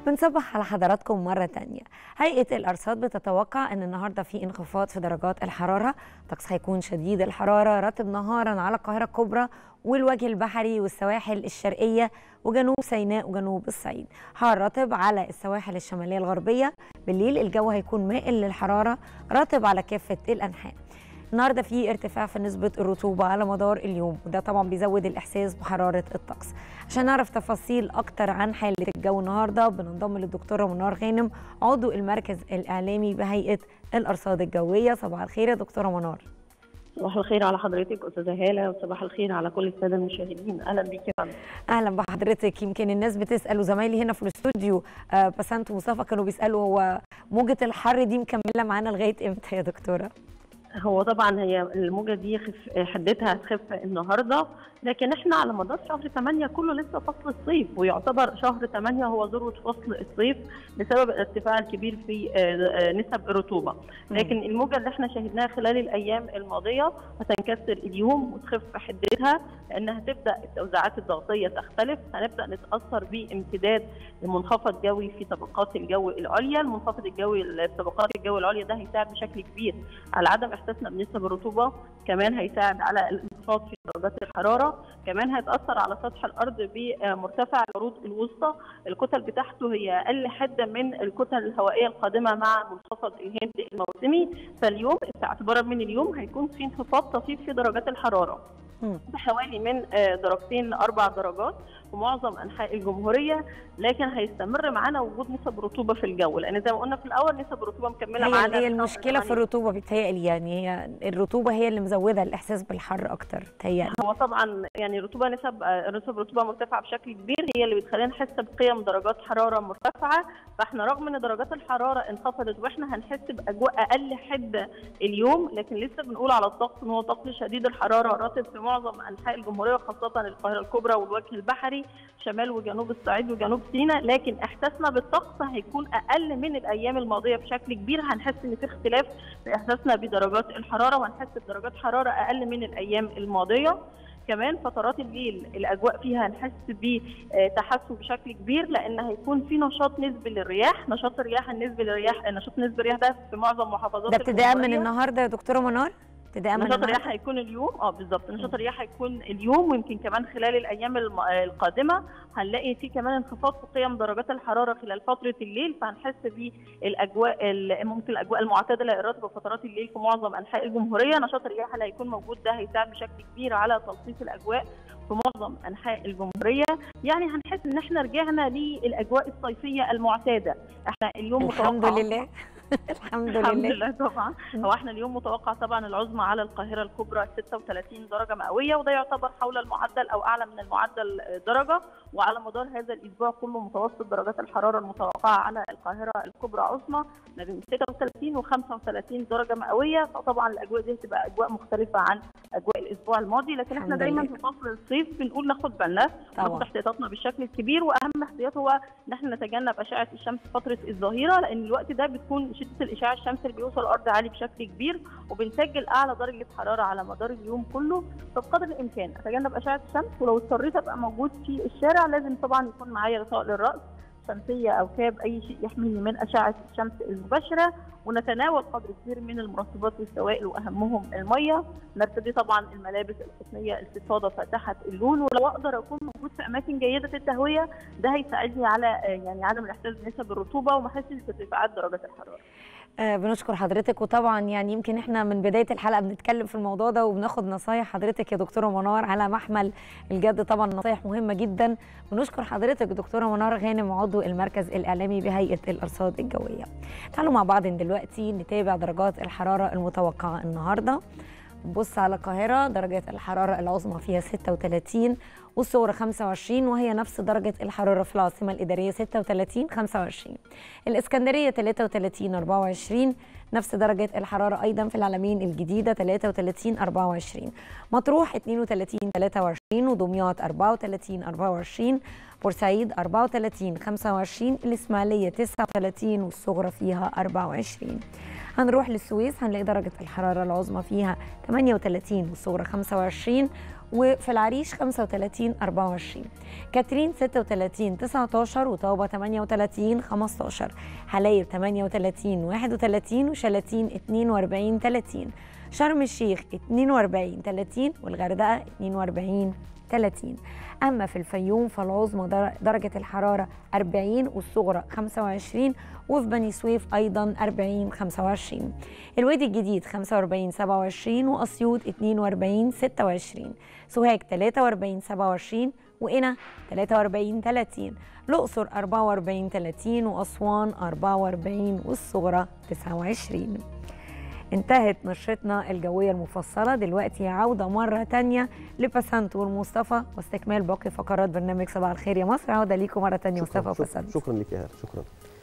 بنصبح على حضراتكم مرة تانية هيئة الأرصاد بتتوقع أن النهاردة في انخفاض في درجات الحرارة الطقس هيكون شديد الحرارة رطب نهارا على القاهرة الكبرى والوجه البحري والسواحل الشرقية وجنوب سيناء وجنوب الصعيد حار رطب على السواحل الشمالية الغربية بالليل الجو هيكون مائل للحرارة رطب على كافة الأنحاء النهارده في ارتفاع في نسبه الرطوبه على مدار اليوم وده طبعا بيزود الاحساس بحراره الطقس عشان نعرف تفاصيل اكتر عن حاله الجو النهارده بننضم للدكتوره منار غانم عضو المركز الاعلامي بهيئه الارصاد الجويه صباح الخير يا دكتوره منار صباح الخير على حضرتك استاذه هاله وصباح الخير على كل الساده المشاهدين اهلا بيك يا فندم اهلا بحضرتك يمكن الناس بتسال وزمايلي هنا في الاستوديو آه بسنت ومصطفى كانوا بيسالوا هو موجه الحر دي مكمله معانا لغايه امتى يا دكتوره هو طبعا هي الموجه دي خف حدتها هتخف النهارده لكن احنا على مدار شهر 8 كله لسه فصل الصيف ويعتبر شهر 8 هو ذروه فصل الصيف بسبب الارتفاع الكبير في نسب الرطوبه لكن الموجه اللي احنا شهدناها خلال الايام الماضيه هتنكسر اليوم وتخف حدتها لانها تبدا التوزيعات الضغطيه تختلف هنبدا نتاثر بامتداد المنخفض جوي في طبقات الجو العليا المنخفض الجوي في طبقات الجو العليا ده هيساعد بشكل كبير على عدم احساسنا بنسب الرطوبه كمان هيساعد على الانخفاض في درجات الحراره كمان هيتاثر على سطح الارض بمرتفع العروض الوسطى الكتل بتاعته هي اقل حده من الكتل الهوائيه القادمه مع منخفض الهند الموسمي فاليوم اعتبارا من اليوم هيكون في انخفاض طفيف في درجات الحراره بحوالي من درجتين لاربع درجات في معظم انحاء الجمهوريه لكن هيستمر معانا وجود نسب رطوبه في الجو لان زي ما قلنا في الاول نسب الرطوبه مكمله هي معانا هي المشكله في الرطوبه بيتهيألي يعني هي الرطوبه هي اللي مزوده الاحساس بالحر اكتر بيتهيألي هو طبعا يعني الرطوبه نسب نسب رطوبه مرتفعه بشكل كبير هي اللي بتخلينا نحس بقيم درجات حراره مرتفعه فاحنا رغم ان درجات الحراره انخفضت واحنا هنحس باجواء اقل حده اليوم لكن لسه بنقول على الطقس ان هو طقس شديد الحراره رطب في معظم انحاء الجمهوريه وخاصه القاهره الكبرى والوجه البحري شمال وجنوب الصعيد وجنوب سيناء لكن احساسنا بالطقس هيكون اقل من الايام الماضيه بشكل كبير هنحس ان في اختلاف في احساسنا بدرجات الحراره وهنحس بدرجات حراره اقل من الايام الماضيه كمان فترات الليل الاجواء فيها هنحس بتحسن بشكل كبير لان هيكون في نشاط نسبي للرياح نشاط الرياح النسبي للرياح نشاط نسبي الرياح ده في معظم محافظات ده ابتداء من النهارده يا دكتوره منار ابتداء نشاط الرياح هيكون اليوم اه بالظبط نشاط الرياح هيكون اليوم ويمكن كمان خلال الايام القادمه هنلاقي في كمان انخفاض في قيم درجات الحراره خلال فتره الليل فهنحس بالاجواء ممكن الاجواء المعتدله الرطبه فترات الليل في معظم انحاء الجمهوريه نشاط الرياح اللي هيكون موجود ده هيساعد بشكل كبير على تلطيف الاجواء في معظم انحاء الجمهوريه يعني هنحس ان احنا رجعنا للاجواء الصيفيه المعتاده احنا اليوم الحمد لله الحمد لله الحمد لله طبعا هو احنا اليوم متوقع طبعا العظمى على القاهره الكبرى 36 درجه مئويه وده يعتبر حول المعدل او اعلى من المعدل درجه وعلى مدار هذا الاسبوع كله متوسط درجات الحراره المتوقعه على القاهره الكبرى عظمى ما بين 36 و 35 درجه مئويه فطبعا الاجواء دي هتبقى اجواء مختلفه عن اجواء الاسبوع الماضي لكن احنا دايما في فصل الصيف بنقول ناخد بالنا ناخد احتياطاتنا بالشكل الكبير واهم احتياط هو ان احنا نتجنب اشعه الشمس فتره الظهيره لان الوقت ده بتكون شده الاشعاع الشمسي اللي بيوصل الارض عالي بشكل كبير وبنسجل اعلى درجه حراره على مدار اليوم كله فبقدر الامكان اتجنب اشعه الشمس ولو اضطريت ابقى موجود في الشارع لازم طبعا يكون معايا غطاء للراس شمسيه او كاب اي شيء يحميني من اشعه الشمس المباشره ونتناول قدر كبير من المرطبات والسوائل واهمهم الميه نرتدي طبعا الملابس القطنيه الفضفاضه فاتحه اللون ولو اقدر اكون موجود في اماكن جيده التهويه ده هيساعدني على يعني عدم الاحساس بنسب الرطوبه وما احسش بارتفاعات درجات الحراره آه بنشكر حضرتك وطبعا يعني يمكن احنا من بدايه الحلقه بنتكلم في الموضوع ده وبناخد نصايح حضرتك يا دكتوره منار على محمل الجد طبعا نصايح مهمه جدا بنشكر حضرتك دكتوره منار غانم عضو المركز الاعلامي بهيئه الارصاد الجويه. تعالوا مع بعض دلوقتي نتابع درجات الحراره المتوقعه النهارده. نبص على القاهره درجه الحراره العظمى فيها 36 والصغرى 25 وهي نفس درجة الحرارة في العاصمة الإدارية 36 25 الإسكندرية 33 24 نفس درجة الحرارة أيضا في العلمين الجديدة 33 24 مطروح 32 23 ودمياط 34 24 بورسعيد 34 25 الإسماعيلية 39 والصغرى فيها 24 هنروح للسويس هنلاقي درجة الحرارة العظمى فيها 38 والصغرى 25 وفي العريش 35 24 كاترين 36 19 وطابة 38 15 حلايب 38 31 وشلاتين 42 30 شرم الشيخ 42 30 والغردقة 42 30 أما في الفيوم فالعظمى درجة الحرارة 40 والصغرى 25 وفي بني سويف أيضا 40 25 الوادي الجديد 45 27 وأسيوط 42 26 سوهاج 43 27 وقنا 43 30 الأقصر 44 30 وأسوان 44 والصغرى 29 انتهت نشرتنا الجوية المفصلة دلوقتي عودة مرة تانية لبسنت والمصطفى واستكمال باقي فقرات برنامج صباح الخير يا مصر عودة ليكم مرة تانية مصطفى شكرا, وبسنت شكرا لك يا هلا شكرا